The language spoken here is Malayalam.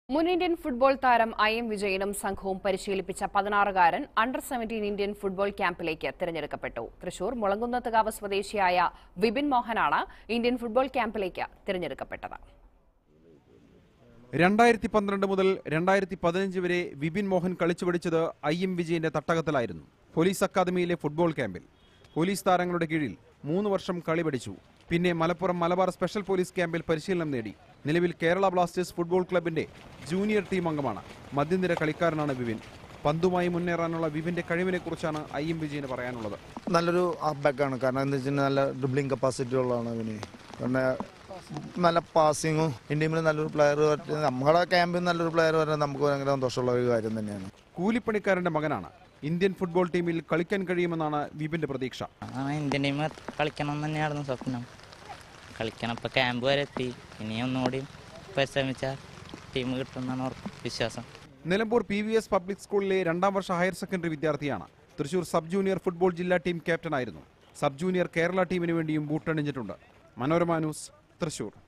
മുൻ ഇന്ത്യൻ ഫുട്ബോൾ താരം ഐ എം വിജയനും സംഘവും പരിശീലിപ്പിച്ച പതിനാറുകാരൻ അണ്ടർ സെവന്റീൻ ഇന്ത്യൻ ഫുട്ബോൾ ക്യാമ്പിലേക്ക് തിരഞ്ഞെടുക്കപ്പെട്ടു തൃശൂർ മുളങ്കുന്നത്തുകാവ് സ്വദേശിയായ വിപിൻ മോഹനാണ് ഇന്ത്യൻ ഫുട്ബോൾ ക്യാമ്പിലേക്ക് തിരഞ്ഞെടുക്കപ്പെട്ടത് രണ്ടായിരത്തി പന്ത്രണ്ട് മുതൽ രണ്ടായിരത്തി പതിനഞ്ച് വരെ വിപിൻ മോഹൻ കളിച്ചു പഠിച്ചത് ഐ എം വിജയന്റെ തട്ടകത്തിലായിരുന്നു പോലീസ് അക്കാദമിയിലെ ഫുട്ബോൾ ക്യാമ്പിൽ പോലീസ് താരങ്ങളുടെ കീഴിൽ മൂന്ന് വർഷം കളി പഠിച്ചു പിന്നെ മലപ്പുറം മലബാർ സ്പെഷ്യൽ പോലീസ് ക്യാമ്പിൽ പരിശീലനം നേടി നിലവിൽ കേരള ബ്ലാസ്റ്റേഴ്സ് ഫുട്ബോൾ ക്ലബിന്റെ ജൂനിയർ ടീം അംഗമാണ് മധ്യനിര കളിക്കാരനാണ് വിപിൻ പന്തുമായി മുന്നേറാനുള്ള വിപിന്റെ കഴിവിനെക്കുറിച്ചാണ് ഐ എം വിജയന് പറയാനുള്ളത് നല്ലൊരു ഹാഫ് ബാക്കാണ് കാരണം എന്താ വെച്ചാൽ നല്ല ഡ്രിബ്ലിംഗ് കപ്പാസിറ്റി ഉള്ളതാണ് അവന് പിന്നെ നല്ല പാസിങ്ങും ഇന്ത്യയിൽ നല്ലൊരു പ്ലെയർ നമ്മുടെ ക്യാമ്പിൽ നല്ലൊരു പ്ലെയർ വരുന്നത് നമുക്ക് ഭയങ്കര സന്തോഷമുള്ള ഒരു കാര്യം തന്നെയാണ് കൂലിപ്പണിക്കാരന്റെ മകനാണ് ഇന്ത്യൻ ഫുട്ബോൾ ടീമിൽ കളിക്കാൻ കഴിയുമെന്നാണ് വിപിന്റെ പ്രതീക്ഷ ആ ഇന്ത്യൻ ടീം കളിക്കണം എന്ന് തന്നെയായിരുന്നു സ്വപ്നം കളിക്കണം ഇപ്പോൾ ക്യാമ്പ് വരെ എത്തി ഇനി ഒന്നുകൂടി പരിശ്രമിച്ചാൽ ടീം കിട്ടുമെന്നാണ് ഉറപ്പ് വിശ്വാസം Nilambur P V S public സ്കൂളിലെ രണ്ടാം വർഷ ഹയർ സെക്കൻഡറി വിദ്യാർത്ഥിയാണ് തൃശൂർ സബ് ജൂനിയർ ഫുട്ബോൾ ജില്ലാ ടീം ക്യാപ്റ്റനായിരുന്നു സബ് ജൂനിയർ കേരള ടീമിന് വേണ്ടിയും ബൂട്ടണിഞ്ഞിട്ടുണ്ട് മനോരമ ന്യൂസ് തൃശൂർ